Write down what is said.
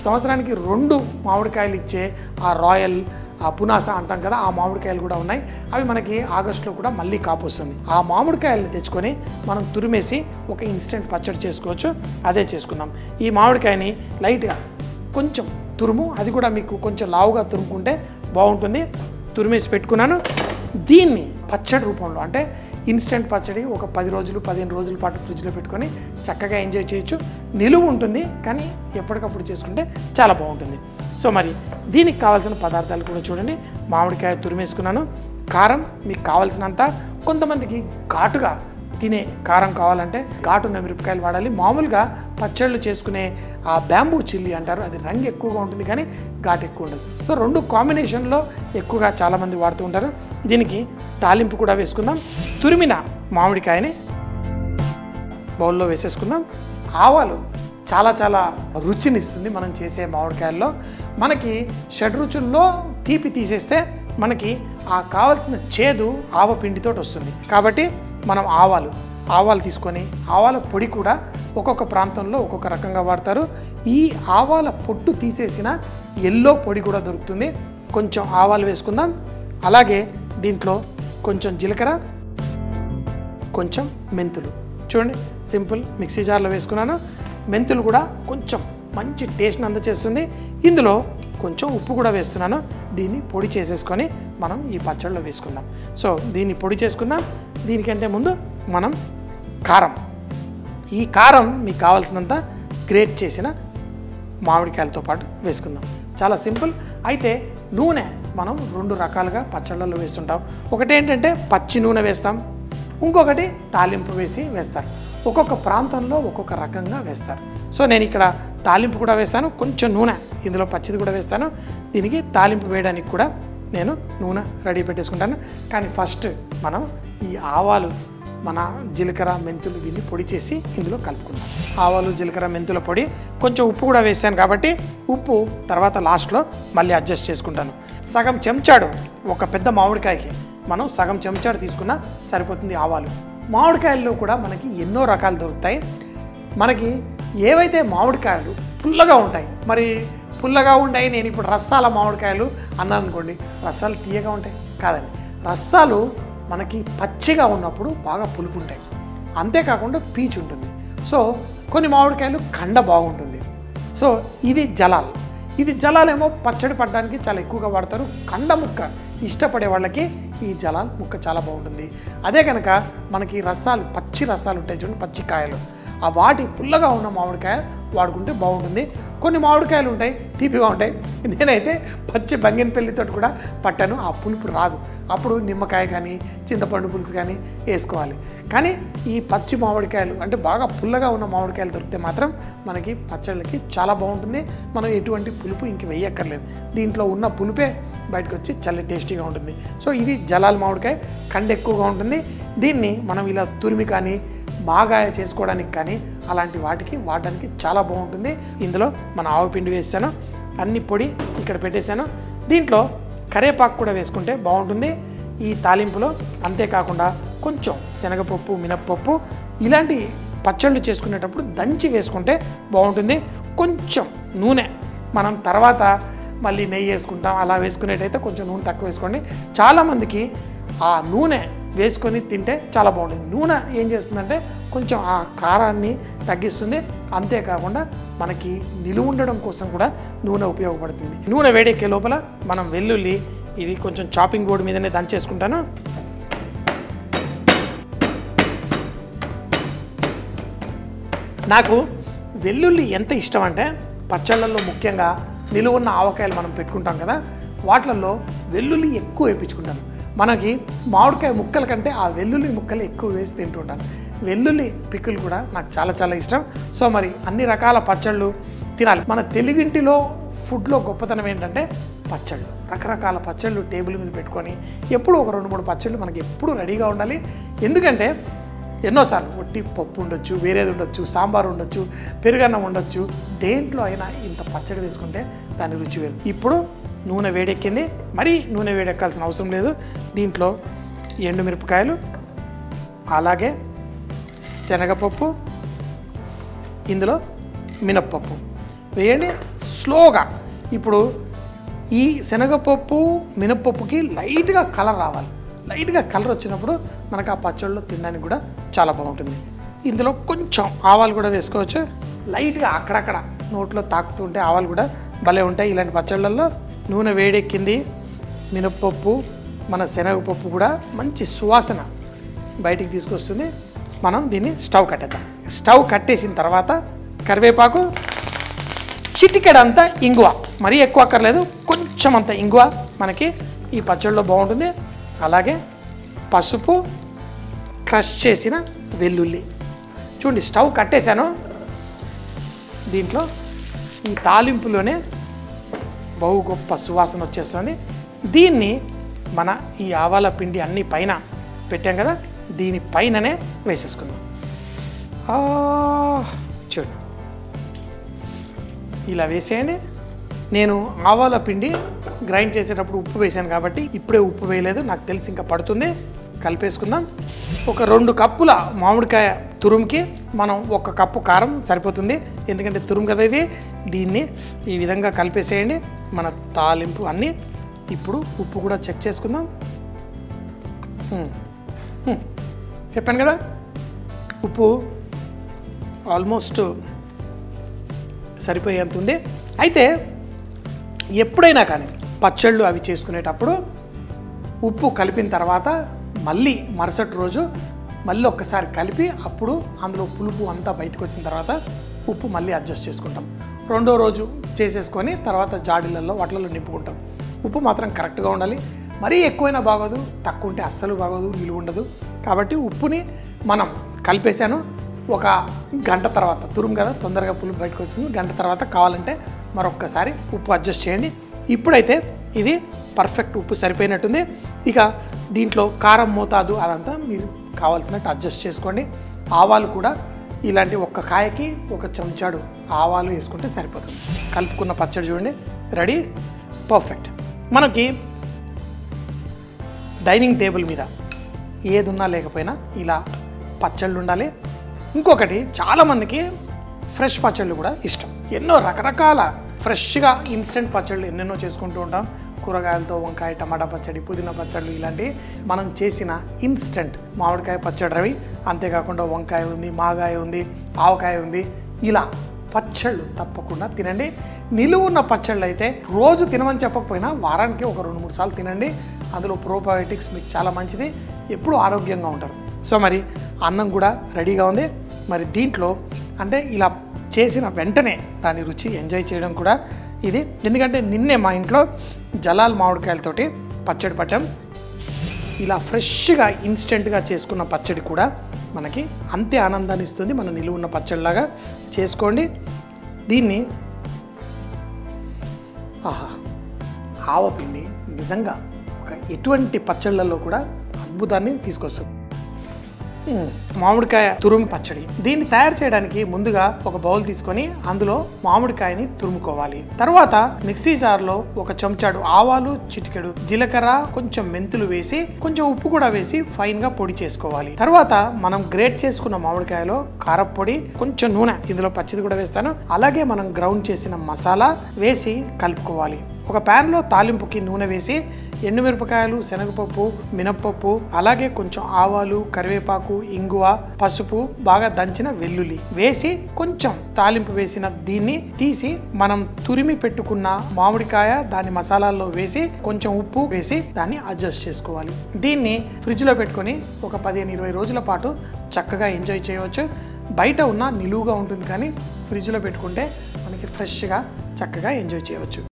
సంవత్సరానికి రెండు మామిడికాయలు ఇచ్చే ఆ రాయల్ ఆ పునాస అంటాం కదా ఆ మామిడికాయలు కూడా ఉన్నాయి అవి మనకి ఆగస్టులో కూడా మళ్ళీ కాపు వస్తుంది ఆ మామిడికాయలు తెచ్చుకొని మనం తురిమేసి ఒక ఇన్స్టెంట్ పచ్చడి చేసుకోవచ్చు అదే చేసుకుందాం ఈ మామిడికాయని లైట్గా కొంచెం తురుము అది కూడా మీకు కొంచెం లావుగా తురుముకుంటే బాగుంటుంది తురిమేసి పెట్టుకున్నాను దీన్ని పచ్చడి రూపంలో అంటే ఇన్స్టెంట్ పచ్చడి ఒక పది రోజులు పదిహేను రోజుల పాటు ఫ్రిడ్జ్లో పెట్టుకొని చక్కగా ఎంజాయ్ చేయొచ్చు నిలువ ఉంటుంది కానీ ఎప్పటికప్పుడు చేసుకుంటే చాలా బాగుంటుంది సో మరి దీనికి కావాల్సిన పదార్థాలు కూడా చూడండి మామిడికాయ తురిమేసుకున్నాను కారం మీకు కావాల్సినంత కొంతమందికి ఘాటుగా తినే కారం కావాలంటే ఘాటున్న మిరపకాయలు వాడాలి మామూలుగా పచ్చళ్ళు చేసుకునే ఆ బ్యాంబూ చిల్లీ అంటారు అది రంగు ఎక్కువగా ఉంటుంది కానీ ఘాటు ఎక్కువ ఉండదు సో రెండు కాంబినేషన్లో ఎక్కువగా చాలామంది వాడుతూ ఉంటారు దీనికి తాలింపు కూడా వేసుకుందాం తురిమిన మామిడికాయని బౌల్లో వేసేసుకుందాం ఆవాలు చాలా చాలా రుచినిస్తుంది మనం చేసే మామిడికాయల్లో మనకి షడ్ రుచుల్లో తీపి తీసేస్తే మనకి ఆ కావలసిన చేదు ఆవ పిండితో వస్తుంది కాబట్టి మనం ఆవాలు ఆవాలు తీసుకొని ఆవాల పొడి కూడా ఒక్కొక్క ప్రాంతంలో ఒక్కొక్క రకంగా వాడతారు ఈ ఆవాల పొట్టు తీసేసిన ఎల్లో పొడి కూడా దొరుకుతుంది కొంచెం ఆవాలు వేసుకుందాం అలాగే దీంట్లో కొంచెం జీలకర్ర కొంచెం మెంతులు చూడండి సింపుల్ మిక్సీ జార్లో వేసుకున్నాను మెంతులు కూడా కొంచెం మంచి టేస్ట్ని అందచేస్తుంది ఇందులో కొంచెం ఉప్పు కూడా వేస్తున్నాను దీన్ని పొడి చేసేసుకొని మనం ఈ పచ్చడిలో వేసుకుందాం సో దీన్ని పొడి చేసుకుందాం దీనికంటే ముందు మనం కారం ఈ కారం మీకు కావాల్సినంత గ్రేట్ చేసిన మామిడికాయలతో పాటు వేసుకుందాం చాలా సింపుల్ అయితే నూనె మనం రెండు రకాలుగా పచ్చళ్ళలో వేస్తుంటాం ఒకటి ఏంటంటే పచ్చి నూనె వేస్తాం ఇంకొకటి తాలింపు వేసి వేస్తారు ఒక్కొక్క ప్రాంతంలో ఒక్కొక్క రకంగా వేస్తారు సో నేను ఇక్కడ తాలింపు కూడా వేస్తాను కొంచెం నూనె ఇందులో పచ్చిది కూడా వేస్తాను దీనికి తాలింపు వేయడానికి కూడా నేను నూనె రెడీ పెట్టేసుకుంటాను కానీ ఫస్ట్ మనం ఈ ఆవాలు మన జీలకర్ర మెంతులు దీన్ని పొడి చేసి ఇందులో కలుపుకుందాం ఆవాలు జీలకర్ర మెంతుల పొడి కొంచెం ఉప్పు కూడా వేసాను కాబట్టి ఉప్పు తర్వాత లాస్ట్లో మళ్ళీ అడ్జస్ట్ చేసుకుంటాను సగం చెంచాడు ఒక పెద్ద మామిడికాయకి మనం సగం చెంచాడు తీసుకున్నా సరిపోతుంది ఆవాలు మామిడికాయల్లో కూడా మనకి ఎన్నో రకాలు దొరుకుతాయి మనకి ఏవైతే మామిడికాయలు పుల్లగా ఉంటాయి మరి పుల్లగా ఉంటాయి నేను ఇప్పుడు రసాల మామిడికాయలు అన్నాను అనుకోండి రసాలు తీయగా ఉంటాయి కాదండి రసాలు మనకి పచ్చిగా ఉన్నప్పుడు బాగా పులుపు ఉంటాయి అంతేకాకుండా పీచు ఉంటుంది సో కొన్ని మామిడికాయలు కండ బాగుంటుంది సో ఇది జలాలు ఇది జలాలేమో పచ్చడి పడడానికి చాలా ఎక్కువగా వాడతారు కండ ముక్క ఇష్టపడే వాళ్ళకి ఈ జలాల్ ముక్క చాలా బాగుంటుంది అదే కనుక మనకి రసాలు పచ్చి రసాలు ఉంటాయి చూడండి పచ్చి కాయలు ఆ వాటి పుల్లగా ఉన్న మామిడికాయ వాడుకుంటే బాగుంటుంది కొన్ని మామిడికాయలు ఉంటాయి తీపిగా ఉంటాయి నేనైతే పచ్చి బంగినపల్లితో కూడా పట్టాను ఆ పులుపు రాదు అప్పుడు నిమ్మకాయ కానీ చింతపండు పులుసు కానీ వేసుకోవాలి కానీ ఈ పచ్చి మామిడికాయలు అంటే బాగా పుల్లగా ఉన్న మామిడికాయలు దొరికితే మాత్రం మనకి పచ్చళ్ళకి చాలా బాగుంటుంది మనం ఎటువంటి పులుపు ఇంక వేయక్కర్లేదు దీంట్లో ఉన్న పులుపే బయటకు వచ్చి చాలా టేస్టీగా ఉంటుంది సో ఇది జలాల్ మామిడికాయ కండ ఎక్కువగా ఉంటుంది దీన్ని మనం ఇలా తురిమి కానీ మాగాయ చేసుకోవడానికి కానీ అలాంటి వాటికి వాడడానికి చాలా బాగుంటుంది ఇందులో మన ఆవు పిండి వేసాను అన్ని పొడి ఇక్కడ పెట్టేశాను దీంట్లో కరేపాకు కూడా వేసుకుంటే బాగుంటుంది ఈ తాలింపులో అంతేకాకుండా కొంచెం శనగపప్పు మినప్పప్పు ఇలాంటి పచ్చళ్ళు చేసుకునేటప్పుడు దంచి వేసుకుంటే బాగుంటుంది కొంచెం నూనె మనం తర్వాత మళ్ళీ నెయ్యి వేసుకుంటాం అలా వేసుకునేటైతే కొంచెం నూనె తక్కువ వేసుకోండి చాలామందికి ఆ నూనె వేసుకొని తింటే చాలా బాగుంటుంది నూనె ఏం చేస్తుందంటే కొంచెం ఆ కారాన్ని తగ్గిస్తుంది అంతేకాకుండా మనకి నిలువ ఉండడం కోసం కూడా నూనె ఉపయోగపడుతుంది నూనె వేడెక్కే లోపల మనం వెల్లుల్లి ఇది కొంచెం చాపింగ్ బోర్డు మీదనే దంచేసుకుంటాను నాకు వెల్లుల్లి ఎంత ఇష్టం అంటే పచ్చళ్ళల్లో ముఖ్యంగా నిలువున్న ఆవకాయలు మనం పెట్టుకుంటాం కదా వాటిలలో వెల్లుల్లి ఎక్కువ వేయించుకుంటాను మనకి మామిడికాయ ముక్కల కంటే ఆ వెల్లుల్లి ముక్కలు ఎక్కువ వేసి తింటుంటాను వెల్లుల్లి పిక్కులు కూడా నాకు చాలా చాలా ఇష్టం సో మరి అన్ని రకాల పచ్చళ్ళు తినాలి మన తెలుగింటిలో ఫుడ్లో గొప్పతనం ఏంటంటే పచ్చళ్ళు రకరకాల పచ్చళ్ళు టేబుల్ మీద పెట్టుకొని ఎప్పుడు ఒక రెండు మూడు పచ్చళ్ళు మనకి ఎప్పుడు రెడీగా ఉండాలి ఎందుకంటే ఎన్నోసార్లు ఒట్టి పప్పు ఉండొచ్చు వేరేది ఉండొచ్చు సాంబార్ ఉండొచ్చు పెరుగన్నం ఉండొచ్చు దేంట్లో అయినా ఇంత పచ్చడి వేసుకుంటే దాని రుచి వేరు ఇప్పుడు నూనె వేడెక్కింది మరీ నూనె వేడెక్కాల్సిన అవసరం లేదు దీంట్లో ఎండుమిరపకాయలు అలాగే శనగపప్పు ఇందులో మినప్పప్పు వేయండి స్లోగా ఇప్పుడు ఈ శనగపప్పు మినప్పప్పుకి లైట్గా కలర్ రావాలి లైట్గా కలర్ వచ్చినప్పుడు మనకు ఆ పచ్చళ్ళు తినడానికి కూడా చాలా బాగుంటుంది ఇందులో కొంచెం ఆవాలు కూడా వేసుకోవచ్చు లైట్గా అక్కడక్కడ నోట్లో తాకుతుంటే ఆవాలు కూడా భలే ఉంటాయి ఇలాంటి పచ్చళ్ళల్లో నూనె వేడెక్కింది మినప్పప్పు మన శనగపప్పు కూడా మంచి సువాసన బయటికి తీసుకొస్తుంది మనం దీన్ని స్టవ్ కట్టేద్దాం స్టవ్ కట్టేసిన తర్వాత కరివేపాకు చిటికెడంత ఇంగువ మరీ ఎక్కువ అక్కర్లేదు కొంచెం అంత ఇంగువ మనకి ఈ పచ్చడిలో బాగుంటుంది అలాగే పసుపు క్రష్ చేసిన వెల్లుల్లి చూడండి స్టవ్ కట్టేశాను దీంట్లో ఈ తాలింపులోనే బహు గొప్ప సువాసన వచ్చేస్తుంది దీన్ని మన ఈ ఆవాల పిండి అన్ని పైన పెట్టాం కదా దీని పైననే వేసేసుకుందాం ఆ, చూడు ఇలా వేసేయండి నేను ఆవాల పిండి గ్రైండ్ చేసేటప్పుడు ఉప్పు వేసాను కాబట్టి ఇప్పుడే ఉప్పు వేయలేదు నాకు తెలిసి ఇంకా పడుతుంది కలిపేసుకుందాం ఒక రెండు కప్పుల మామిడికాయ తురుముకి మనం ఒక కప్పు కారం సరిపోతుంది ఎందుకంటే తురుము కదా ఇది దీన్ని ఈ విధంగా కలిపేసేయండి మన తాలింపు అన్నీ ఇప్పుడు ఉప్పు కూడా చెక్ చేసుకుందాం ఉమ్. ఉమ్. చెప్పాను కదా ఉప్పు ఆల్మోస్ట్ సరిపోయేంత ఉంది అయితే ఎప్పుడైనా కానీ పచ్చళ్ళు అవి చేసుకునేటప్పుడు ఉప్పు కలిపిన తర్వాత మళ్ళీ మరుసటి రోజు మళ్ళీ ఒక్కసారి కలిపి అప్పుడు అందులో పులుపు అంతా బయటకు వచ్చిన తర్వాత ఉప్పు మళ్ళీ అడ్జస్ట్ చేసుకుంటాం రెండో రోజు చేసేసుకొని తర్వాత జాడీలలో వాటిలలో నింపుకుంటాం ఉప్పు మాత్రం కరెక్ట్గా ఉండాలి మరీ ఎక్కువైనా బాగోదు తక్కువ ఉంటే అస్సలు బాగోదు నిలువ ఉండదు కాబట్టి ఉప్పుని మనం కలిపేశాను ఒక గంట తర్వాత తురుము కదా తొందరగా పులుపు బయటకు వస్తుంది గంట తర్వాత కావాలంటే మరొక్కసారి ఉప్పు అడ్జస్ట్ చేయండి ఇప్పుడైతే ఇది పర్ఫెక్ట్ ఉప్పు సరిపోయినట్టుంది ఇక దీంట్లో కారం మోతాదు అదంతా మీరు కావాల్సినట్టు అడ్జస్ట్ చేసుకోండి ఆవాలు కూడా ఇలాంటి ఒక్క కాయకి ఒక చెంచాడు ఆవాలు వేసుకుంటే సరిపోతుంది కలుపుకున్న పచ్చడి చూడండి రెడీ పర్ఫెక్ట్ మనకి డైనింగ్ టేబుల్ మీద ఏది ఉన్నా లేకపోయినా ఇలా పచ్చళ్ళు ఉండాలి ఇంకొకటి చాలామందికి ఫ్రెష్ పచ్చళ్ళు కూడా ఇష్టం ఎన్నో రకరకాల ఫ్రెష్గా ఇన్స్టెంట్ పచ్చళ్ళు ఎన్నెన్నో చేసుకుంటూ ఉంటాం కూరగాయలతో వంకాయ టమాటా పచ్చడి పుదీనా పచ్చళ్ళు ఇలాంటి మనం చేసిన ఇన్స్టెంట్ మామిడికాయ పచ్చడి రవి అంతేకాకుండా వంకాయ ఉంది మాగాయ ఉంది ఆవకాయ ఉంది ఇలా పచ్చళ్ళు తప్పకుండా తినండి నిలువ ఉన్న పచ్చళ్ళు అయితే రోజు తినమని చెప్పకపోయినా వారానికి ఒక రెండు మూడు సార్లు తినండి అందులో ప్రోబయోటిక్స్ మీకు చాలా మంచిది ఎప్పుడూ ఆరోగ్యంగా ఉంటారు సో మరి అన్నం కూడా రెడీగా ఉంది మరి దీంట్లో అంటే ఇలా చేసిన వెంటనే దాని రుచి ఎంజాయ్ చేయడం కూడా ఇది ఎందుకంటే నిన్నే మా ఇంట్లో జలాల్ మామిడికాయలతోటి పచ్చడి పట్టాం ఇలా ఫ్రెష్గా ఇన్స్టెంట్గా చేసుకున్న పచ్చడి కూడా మనకి అంతే ఆనందాన్ని ఇస్తుంది మన నిలువ ఉన్న పచ్చడిలాగా చేసుకోండి దీన్ని ఆహా ఆవపిండి నిజంగా ఒక ఎటువంటి పచ్చళ్ళల్లో కూడా అద్భుతాన్ని తీసుకొస్తుంది మ్మ్. మామిడికాయ తురుము పచ్చడి దీన్ని తయారు చేయడానికి ముందుగా ఒక బౌల్ తీసుకొని అందులో మామిడికాయని తురుముకోవాలి తర్వాత మిక్సీ జార్లో ఒక చెంచాడు ఆవాలు చిటికెడు జీలకర్ర కొంచెం మెంతులు వేసి కొంచెం ఉప్పు కూడా వేసి ఫైన్ గా పొడి చేసుకోవాలి తర్వాత మనం గ్రేట్ చేసుకున్న మామిడికాయలో కారపొడి కొంచెం నూనె ఇందులో పచ్చిది కూడా వేస్తాను అలాగే మనం గ్రౌండ్ చేసిన మసాలా వేసి కలుపుకోవాలి ఒక pan లో తాలింపుకి నూనె వేసి ఎండుమిరపకాయలు శనగపప్పు మినప్పప్పు అలాగే కొంచెం ఆవాలు కరివేపాకు ఇంగువ పసుపు బాగా దంచిన వెల్లుల్లి వేసి కొంచెం తాలింపు వేసిన దీన్ని తీసి మనం తురిమి పెట్టుకున్న మామిడికాయ దాని మసాలాల్లో వేసి కొంచెం ఉప్పు వేసి దాన్ని అడ్జస్ట్ చేసుకోవాలి దీన్ని ఫ్రిడ్జ్లో పెట్టుకొని ఒక పదిహేను ఇరవై రోజుల పాటు చక్కగా ఎంజాయ్ చేయవచ్చు బయట ఉన్న నిలువుగా ఉంటుంది కానీ ఫ్రిడ్జ్లో పెట్టుకుంటే మనకి ఫ్రెష్గా చక్కగా ఎంజాయ్ చేయవచ్చు